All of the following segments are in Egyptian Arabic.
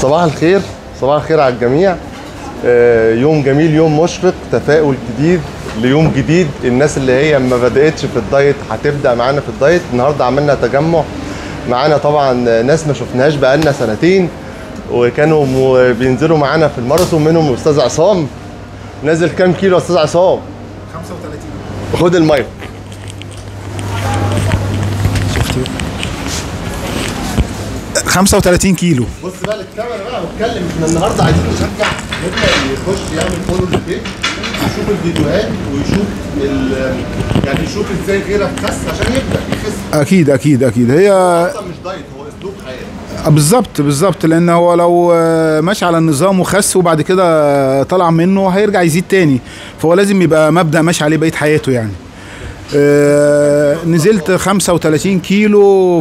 صباح الخير صباح الخير على الجميع آه، يوم جميل يوم مشرق تفاؤل جديد ليوم جديد الناس اللي هي ما بدأتش في الدايت هتبدأ معانا في الدايت النهارده عملنا تجمع معانا طبعا ناس ما شفناهاش بقالنا سنتين وكانوا م- بينزلوا معانا في الماراثون منهم الاستاذ عصام نازل كام كيلو يا استاذ عصام 35 خد المايك 35 كيلو بص بقى للكاميرا بقى واتكلم احنا النهارده عايزين نشجع نبدا يخش يعمل فولو للبيت يشوف الفيديوهات ويشوف ال- يعني يشوف ازاي غيرك خس عشان يبدا يخس اكيد اكيد اكيد هي اصلا مش دايت هو اسلوب حياه بالظبط بالظبط لان هو لو آه، ماشي على النظام وخس وبعد كده طلع منه هيرجع يزيد تاني فهو لازم يبقى مبدا ماشي عليه بقيه حياته يعني آه، نزلت 35 كيلو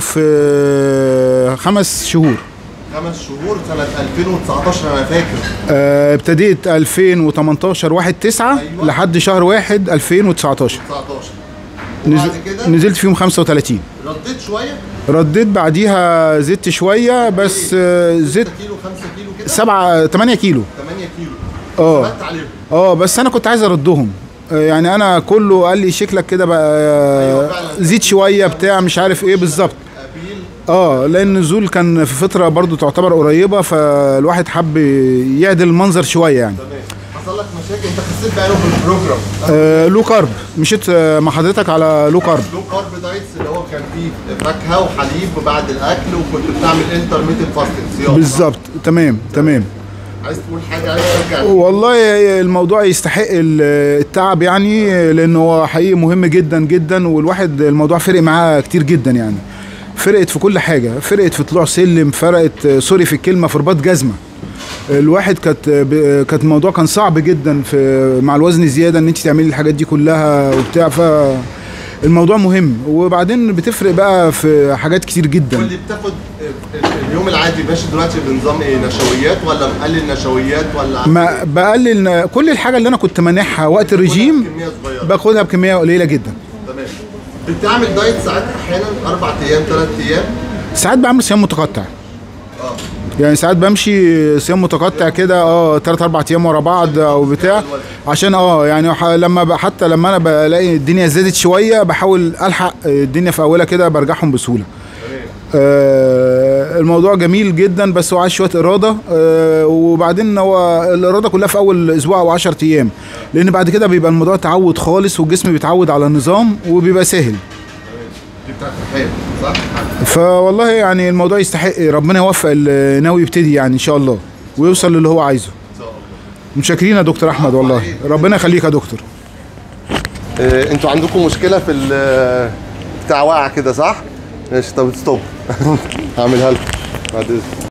في خمس شهور خمس شهور سنه 2019 انا فاكر آه، ابتديت 2018 1 9 أيوة. لحد شهر 1 2019 19 نزل وبعد كده نزلت فيهم 35 رديت شويه رديت بعديها زدت شويه بس آه، 6 زدت كيلو 5 كيلو كده 7 8 كيلو 8 كيلو اه ثبت عليهم اه بس انا كنت عايز اردهم آه، يعني انا كله قال لي شكلك كده بقى أيوة آه، فعلا. زيد شويه بتاع مش عارف ايه بالظبط ابيل اه لان النزول كان في فتره برضو تعتبر قريبه فالواحد حب يعدل المنظر شويه يعني تمام حصل لك مشاكل انت خسيت بقى في البروجرام آه لو كارب مشيت آه، مع حضرتك على لو كارب لو كارب دايتس اللي هو كان فيه فاكهه وحليب بعد الاكل وكنت بتعمل انترميتنت فاستنج صيام بالظبط تمام تمام عايز تقول حاجه عايز ترجع والله الموضوع يستحق ال- التعب يعني لانه هو حقيقي مهم جدا جدا والواحد الموضوع فرق معاه كتير جدا يعني فرقت في كل حاجه فرقت في طلوع سلم فرقت سوري في الكلمه في رباط جزمه الواحد كانت ب- كانت الموضوع كان صعب جدا في مع الوزن الزياده ان انت تعملي الحاجات دي كلها وبتاع ف الموضوع مهم وبعدين بتفرق بقى في حاجات كتير جدا واللي بتاخد اليوم العادي ماشي دلوقتي بنظام ايه نشويات ولا مقلل نشويات ولا ما بقلل كل الحاجه اللي انا كنت مانعها وقت الرجيم كميه صغيره باخدها بكميه قليله جدا تمام بتعمل دايت ساعات احيانا اربع ايام ثلاث ايام ساعات بعمل صيام متقطع اه يعني ساعات بمشي صيام متقطع كده اه ثلاث اربع ايام ورا بعض او بتاع عشان اه يعني ح- لما ب- حتى لما انا بلاقي الدنيا زادت شويه بحاول الحق الدنيا في اولها كده برجعهم بسهوله آه الموضوع جميل جدا بس هو عايز شويه اراده آه وبعدين هو الاراده كلها في اول اسبوع او 10 ايام لان بعد كده بيبقى الموضوع تعود خالص والجسم بيتعود على النظام وبيبقى سهل دي بتاعت الحياه صح؟ فوالله يعني الموضوع يستحق ربنا يوفق اللي ناوي يبتدي يعني ان شاء الله ويوصل للي هو عايزه ان شاء الله متشكرين يا دكتور احمد والله ربنا يخليك يا دكتور آه، انتوا عندكم مشكله في ال- بتاع واقع كده صح؟ ماشي طب ستوب هعملها لكم بعد اذنك